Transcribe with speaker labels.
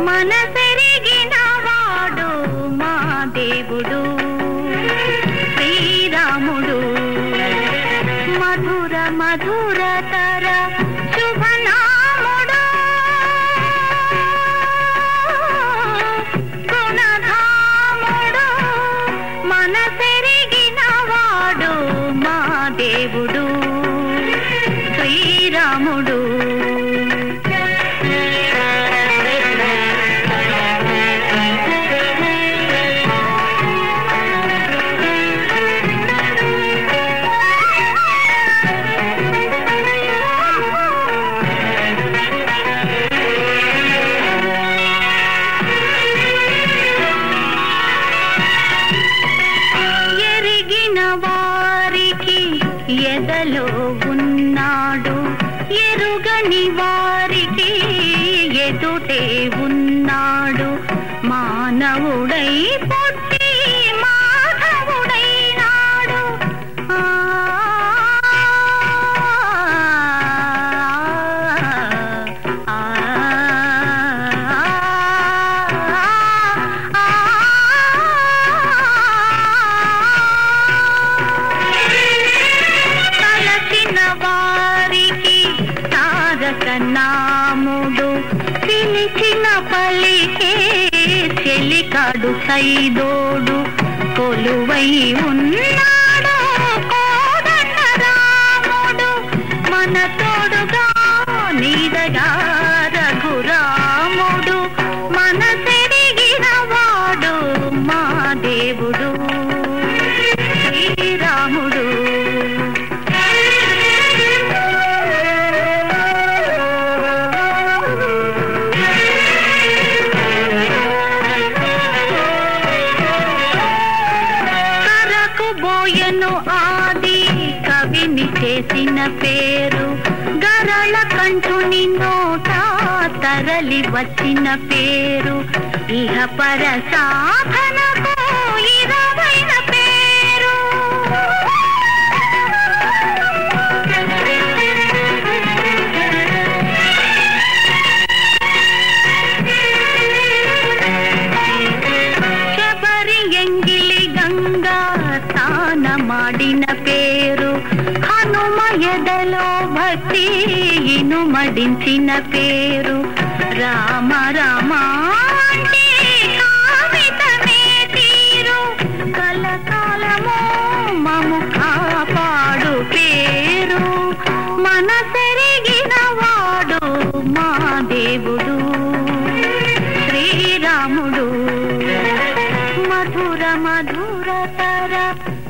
Speaker 1: మనసెరిగిన వాడు మా దేవుడు శ్రీరాముడు మధుర మధుర తర శుభనాముడు గుణధాముడు మనసెరిగిన వాడు మా దేవుడు శ్రీరాముడు ఎరిగిన వారికి ఎదలో ఉన్నాడు ఎరుగని వారికి ఎదుటే ఉన్నాడు మానవుడై పుట్టి మాధవుడైనాడు ఆ, ఆ, తలచిన వారికి తారక నాముడు పిలిచిన పలికే చెలికాడు సైదోడు కొలువై ఉన్నాడు కోదండ రాముడు మన తోడుగా నీడగా రఘురాముడు మన తిరిగిన వాడు మా దేవుడు శ్రీరాముడు కరకు బోయను ఆది కవిని చేసిన పేరు గరళ కంఠుని నోట తరలి వచ్చిన పేరు ఇహ పర సాధనకు ఇరవైన పేరు ಶಬರಿ ಎಂಗಿಲಿ ಗಂಗಾ ತಾನ ಮಾಡಿನ పేరు హనుమ ఎదలో భక్తి ఇనుమడించిన పేరు రామ రామ అంటే కామితమే తీరు కలకాలము మము కాపాడు పేరు మనసెరిగిన వాడు మా దేవుడు శ్రీరాముడు మధుర మధుర తర